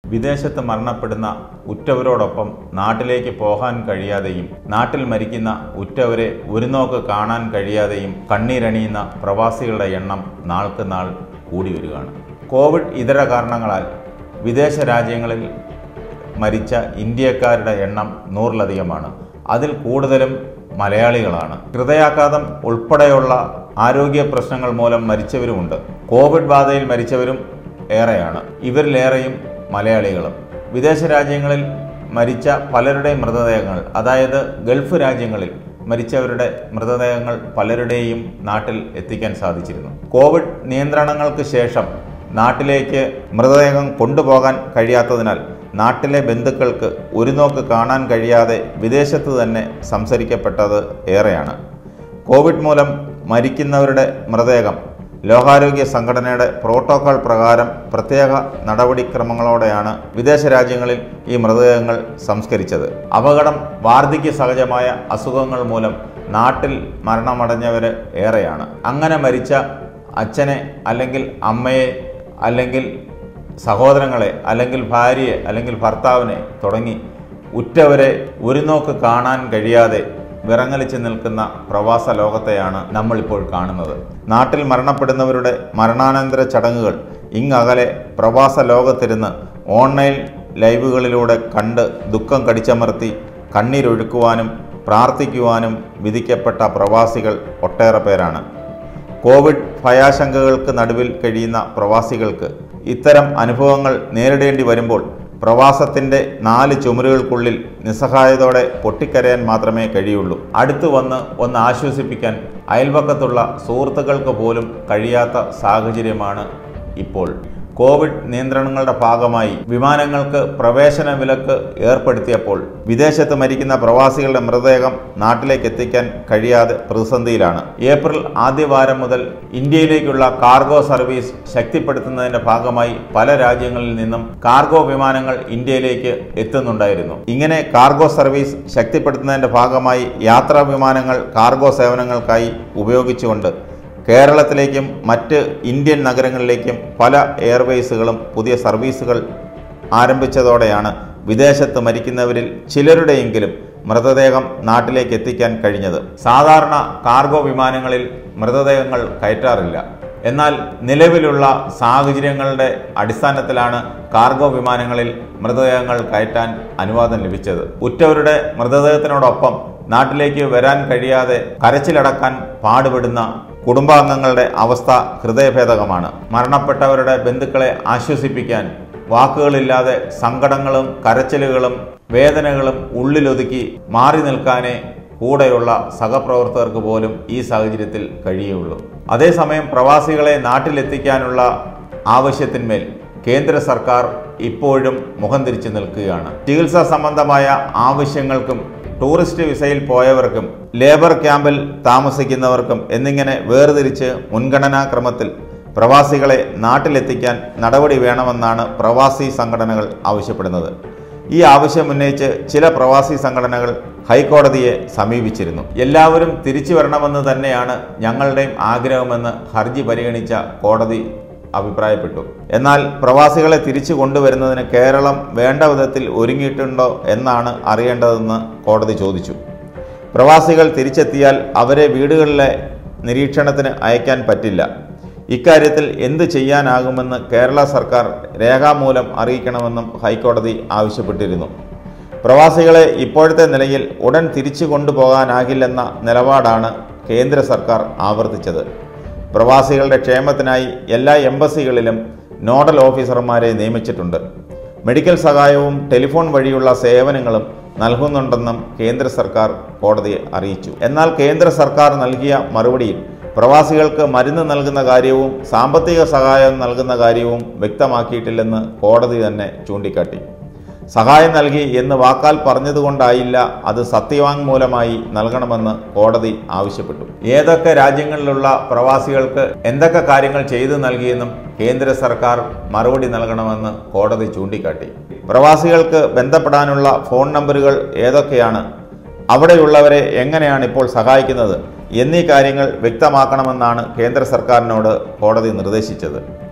വിദേശത്ത് മരണപ്പെടുന്ന ഉറ്റവരോടൊപ്പം നാട്ടിലേക്ക് പോകാൻ കഴിയാതെയും നാട്ടിൽ മരിക്കുന്ന ഉറ്റവരെ ഒരു നോക്ക് കാണാൻ കഴിയാതെയും കണ്ണീരണിയുന്ന പ്രവാസികളുടെ എണ്ണം നാൾക്ക് നാൾ കൂടി വരികയാണ് കോവിഡ് ഇതര കാരണങ്ങളാൽ വിദേശ രാജ്യങ്ങളിൽ മരിച്ച ഇന്ത്യക്കാരുടെ എണ്ണം നൂറിലധികമാണ് അതിൽ കൂടുതലും മലയാളികളാണ് ഹൃദയാഘാതം ഉൾപ്പെടെയുള്ള ആരോഗ്യ പ്രശ്നങ്ങൾ മൂലം മരിച്ചവരുമുണ്ട് കോവിഡ് ബാധയിൽ മരിച്ചവരും ഏറെയാണ് ഇവരിലേറെയും മലയാളികളും വിദേശ രാജ്യങ്ങളിൽ മരിച്ച പലരുടെയും മൃതദേഹങ്ങൾ അതായത് ഗൾഫ് രാജ്യങ്ങളിൽ മരിച്ചവരുടെ മൃതദേഹങ്ങൾ പലരുടെയും നാട്ടിൽ എത്തിക്കാൻ സാധിച്ചിരുന്നു കോവിഡ് നിയന്ത്രണങ്ങൾക്ക് ശേഷം നാട്ടിലേക്ക് മൃതദേഹം കൊണ്ടുപോകാൻ കഴിയാത്തതിനാൽ നാട്ടിലെ ബന്ധുക്കൾക്ക് ഒരു നോക്ക് കാണാൻ കഴിയാതെ വിദേശത്ത് തന്നെ സംസരിക്കപ്പെട്ടത് ഏറെയാണ് കോവിഡ് മൂലം മരിക്കുന്നവരുടെ മൃതദേഹം ലോകാരോഗ്യ സംഘടനയുടെ പ്രോട്ടോകോൾ പ്രകാരം പ്രത്യേക നടപടിക്രമങ്ങളോടെയാണ് വിദേശ രാജ്യങ്ങളിൽ ഈ മൃതദേഹങ്ങൾ സംസ്കരിച്ചത് അപകടം വാർദ്ധക്യ സഹജമായ അസുഖങ്ങൾ മൂലം നാട്ടിൽ മരണമടഞ്ഞവര് ഏറെയാണ് അങ്ങനെ മരിച്ച അച്ഛനെ അല്ലെങ്കിൽ അമ്മയെ അല്ലെങ്കിൽ സഹോദരങ്ങളെ അല്ലെങ്കിൽ ഭാര്യയെ അല്ലെങ്കിൽ ഭർത്താവിനെ തുടങ്ങി ഉറ്റവരെ ഒരു നോക്ക് കാണാൻ കഴിയാതെ വിറങ്ങലിച്ച് നിൽക്കുന്ന പ്രവാസ ലോകത്തെയാണ് നമ്മളിപ്പോൾ കാണുന്നത് നാട്ടിൽ മരണപ്പെടുന്നവരുടെ മരണാനന്തര ചടങ്ങുകൾ ഇങ്ങകലെ പ്രവാസ ലോകത്തിരുന്ന് ഓൺലൈൻ ലൈവുകളിലൂടെ കണ്ട് ദുഃഖം കടിച്ചമർത്തി കണ്ണീരൊഴുക്കുവാനും പ്രാർത്ഥിക്കുവാനും വിധിക്കപ്പെട്ട പ്രവാസികൾ ഒട്ടേറെ പേരാണ് കോവിഡ് ഭയാശങ്കകൾക്ക് നടുവിൽ കഴിയുന്ന പ്രവാസികൾക്ക് ഇത്തരം അനുഭവങ്ങൾ നേരിടേണ്ടി വരുമ്പോൾ പ്രവാസത്തിൻ്റെ നാല് ചുമരുകൾക്കുള്ളിൽ നിസ്സഹായതോടെ പൊട്ടിക്കരയാൻ മാത്രമേ കഴിയുള്ളൂ അടുത്തു വന്ന് ഒന്ന് ആശ്വസിപ്പിക്കാൻ അയൽപക്കത്തുള്ള സുഹൃത്തുക്കൾക്ക് പോലും കഴിയാത്ത സാഹചര്യമാണ് ഇപ്പോൾ കോവിഡ് നിയന്ത്രണങ്ങളുടെ ഭാഗമായി വിമാനങ്ങൾക്ക് പ്രവേശന വിലക്ക് ഏർപ്പെടുത്തിയപ്പോൾ വിദേശത്ത് മരിക്കുന്ന പ്രവാസികളുടെ മൃതദേഹം നാട്ടിലേക്ക് എത്തിക്കാൻ കഴിയാതെ പ്രതിസന്ധിയിലാണ് ഏപ്രിൽ ആദ്യവാരം മുതൽ ഇന്ത്യയിലേക്കുള്ള കാർഗോ സർവീസ് ശക്തിപ്പെടുത്തുന്നതിന്റെ ഭാഗമായി പല രാജ്യങ്ങളിൽ നിന്നും കാർഗോ വിമാനങ്ങൾ ഇന്ത്യയിലേക്ക് എത്തുന്നുണ്ടായിരുന്നു ഇങ്ങനെ കാർഗോ സർവീസ് ശക്തിപ്പെടുത്തുന്നതിന്റെ ഭാഗമായി യാത്രാ വിമാനങ്ങൾ കാർഗോ സേവനങ്ങൾക്കായി ഉപയോഗിച്ചുകൊണ്ട് കേരളത്തിലേക്കും മറ്റ് ഇന്ത്യൻ നഗരങ്ങളിലേക്കും പല എയർവേസുകളും പുതിയ സർവീസുകൾ ആരംഭിച്ചതോടെയാണ് വിദേശത്ത് മരിക്കുന്നവരിൽ ചിലരുടെയെങ്കിലും മൃതദേഹം നാട്ടിലേക്ക് എത്തിക്കാൻ കഴിഞ്ഞത് സാധാരണ കാർഗോ വിമാനങ്ങളിൽ മൃതദേഹങ്ങൾ കയറ്റാറില്ല എന്നാൽ നിലവിലുള്ള സാഹചര്യങ്ങളുടെ അടിസ്ഥാനത്തിലാണ് കാർഗോ വിമാനങ്ങളിൽ മൃതദേഹങ്ങൾ കയറ്റാൻ അനുവാദം ലഭിച്ചത് ഉറ്റവരുടെ മൃതദേഹത്തിനോടൊപ്പം നാട്ടിലേക്ക് വരാൻ കഴിയാതെ കരച്ചിലടക്കാൻ പാടുപെടുന്ന കുടുംബാംഗങ്ങളുടെ അവസ്ഥ ഹൃദയഭേദകമാണ് മരണപ്പെട്ടവരുടെ ബന്ധുക്കളെ ആശ്വസിപ്പിക്കാൻ വാക്കുകളില്ലാതെ സങ്കടങ്ങളും കരച്ചിലുകളും വേദനകളും ഉള്ളിലൊതുക്കി മാറി നിൽക്കാനേ കൂടെയുള്ള സഹപ്രവർത്തകർക്ക് പോലും ഈ സാഹചര്യത്തിൽ കഴിയുള്ളൂ അതേസമയം പ്രവാസികളെ നാട്ടിലെത്തിക്കാനുള്ള ആവശ്യത്തിന്മേൽ കേന്ദ്ര സർക്കാർ ഇപ്പോഴും മുഖം തിരിച്ചു നിൽക്കുകയാണ് ചികിത്സാ സംബന്ധമായ ആവശ്യങ്ങൾക്കും ടൂറിസ്റ്റ് വിസയിൽ പോയവർക്കും ലേബർ ക്യാമ്പിൽ താമസിക്കുന്നവർക്കും എന്നിങ്ങനെ വേർതിരിച്ച് മുൻഗണനാക്രമത്തിൽ പ്രവാസികളെ നാട്ടിലെത്തിക്കാൻ നടപടി വേണമെന്നാണ് പ്രവാസി സംഘടനകൾ ആവശ്യപ്പെടുന്നത് ഈ ആവശ്യം ഉന്നയിച്ച് ചില പ്രവാസി സംഘടനകൾ ഹൈക്കോടതിയെ സമീപിച്ചിരുന്നു എല്ലാവരും തിരിച്ചു വരണമെന്ന് തന്നെയാണ് ഞങ്ങളുടെയും ആഗ്രഹമെന്ന് ഹർജി പരിഗണിച്ച കോടതി അഭിപ്രായപ്പെട്ടു എന്നാൽ പ്രവാസികളെ തിരിച്ചു കൊണ്ടുവരുന്നതിന് കേരളം വേണ്ട വിധത്തിൽ ഒരുങ്ങിയിട്ടുണ്ടോ എന്നാണ് അറിയേണ്ടതെന്ന് കോടതി ചോദിച്ചു പ്രവാസികൾ തിരിച്ചെത്തിയാൽ അവരെ വീടുകളിലെ നിരീക്ഷണത്തിന് അയക്കാൻ പറ്റില്ല ഇക്കാര്യത്തിൽ എന്ത് ചെയ്യാനാകുമെന്ന് കേരള സർക്കാർ രേഖാമൂലം അറിയിക്കണമെന്നും ഹൈക്കോടതി ആവശ്യപ്പെട്ടിരുന്നു പ്രവാസികളെ ഇപ്പോഴത്തെ നിലയിൽ ഉടൻ തിരിച്ചു കൊണ്ടുപോകാനാകില്ലെന്ന നിലപാടാണ് കേന്ദ്ര സർക്കാർ ആവർത്തിച്ചത് പ്രവാസികളുടെ ക്ഷേമത്തിനായി എല്ലാ എംബസികളിലും നോഡൽ ഓഫീസർമാരെ നിയമിച്ചിട്ടുണ്ട് മെഡിക്കൽ സഹായവും ടെലിഫോൺ വഴിയുള്ള സേവനങ്ങളും നൽകുന്നുണ്ടെന്നും കേന്ദ്ര സർക്കാർ കോടതിയെ അറിയിച്ചു എന്നാൽ കേന്ദ്ര സർക്കാർ നൽകിയ മറുപടിയിൽ പ്രവാസികൾക്ക് മരുന്ന് നൽകുന്ന കാര്യവും സാമ്പത്തിക സഹായം നൽകുന്ന കാര്യവും വ്യക്തമാക്കിയിട്ടില്ലെന്ന് കോടതി തന്നെ ചൂണ്ടിക്കാട്ടി സഹായം നൽകി എന്ന് വാക്കാൽ പറഞ്ഞതുകൊണ്ടായില്ല അത് സത്യവാങ്മൂലമായി നൽകണമെന്ന് കോടതി ആവശ്യപ്പെട്ടു ഏതൊക്കെ രാജ്യങ്ങളിലുള്ള പ്രവാസികൾക്ക് എന്തൊക്കെ കാര്യങ്ങൾ ചെയ്തു നൽകിയെന്നും കേന്ദ്ര സർക്കാർ മറുപടി നൽകണമെന്ന് കോടതി ചൂണ്ടിക്കാട്ടി പ്രവാസികൾക്ക് ബന്ധപ്പെടാനുള്ള ഫോൺ നമ്പറുകൾ ഏതൊക്കെയാണ് അവിടെയുള്ളവരെ എങ്ങനെയാണ് ഇപ്പോൾ സഹായിക്കുന്നത് എന്നീ കാര്യങ്ങൾ വ്യക്തമാക്കണമെന്നാണ് കേന്ദ്ര സർക്കാരിനോട് കോടതി നിർദ്ദേശിച്ചത്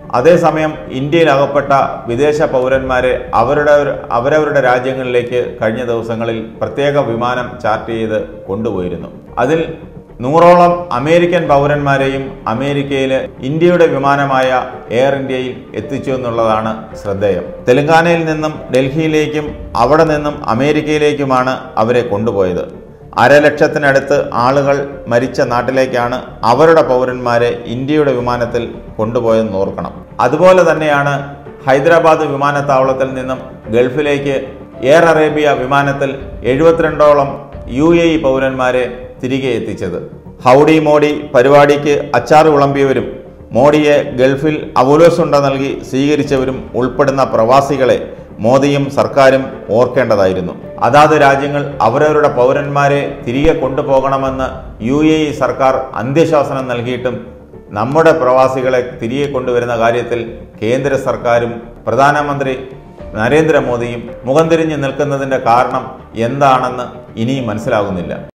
അതേസമയം ഇന്ത്യയിൽ അകപ്പെട്ട വിദേശ പൗരന്മാരെ അവരുടെ അവരവരുടെ രാജ്യങ്ങളിലേക്ക് കഴിഞ്ഞ ദിവസങ്ങളിൽ പ്രത്യേക വിമാനം ചാർട്ട് ചെയ്ത് കൊണ്ടുപോയിരുന്നു അതിൽ നൂറോളം അമേരിക്കൻ പൗരന്മാരെയും അമേരിക്കയിൽ ഇന്ത്യയുടെ വിമാനമായ എയർ ഇന്ത്യയിൽ എത്തിച്ചു എന്നുള്ളതാണ് ശ്രദ്ധേയം തെലങ്കാനയിൽ നിന്നും ഡൽഹിയിലേക്കും അവിടെ നിന്നും അമേരിക്കയിലേക്കുമാണ് അവരെ കൊണ്ടുപോയത് അരലക്ഷത്തിനടുത്ത് ആളുകൾ മരിച്ച നാട്ടിലേക്കാണ് അവരുടെ പൗരന്മാരെ ഇന്ത്യയുടെ വിമാനത്തിൽ കൊണ്ടുപോയെന്ന് ഓർക്കണം അതുപോലെ തന്നെയാണ് ഹൈദരാബാദ് വിമാനത്താവളത്തിൽ നിന്നും ഗൾഫിലേക്ക് എയർ അറേബ്യ വിമാനത്തിൽ എഴുപത്തിരണ്ടോളം യു എ ഇ പൗരന്മാരെ തിരികെ എത്തിച്ചത് ഹൗഡി മോഡി പരിപാടിക്ക് അച്ചാർ വിളമ്പിയവരും മോഡിയെ ഗൾഫിൽ അവലോസുണ്ട നൽകി സ്വീകരിച്ചവരും ഉൾപ്പെടുന്ന പ്രവാസികളെ മോദിയും സർക്കാരും ഓർക്കേണ്ടതായിരുന്നു അതാത് രാജ്യങ്ങൾ അവരവരുടെ പൗരന്മാരെ തിരികെ കൊണ്ടുപോകണമെന്ന് യു എ ഇ സർക്കാർ അന്ത്യശാസനം നൽകിയിട്ടും നമ്മുടെ പ്രവാസികളെ തിരികെ കൊണ്ടുവരുന്ന കാര്യത്തിൽ കേന്ദ്ര സർക്കാരും പ്രധാനമന്ത്രി നരേന്ദ്രമോദിയും മുഖം തിരിഞ്ഞ് നിൽക്കുന്നതിൻ്റെ കാരണം എന്താണെന്ന് ഇനിയും മനസ്സിലാകുന്നില്ല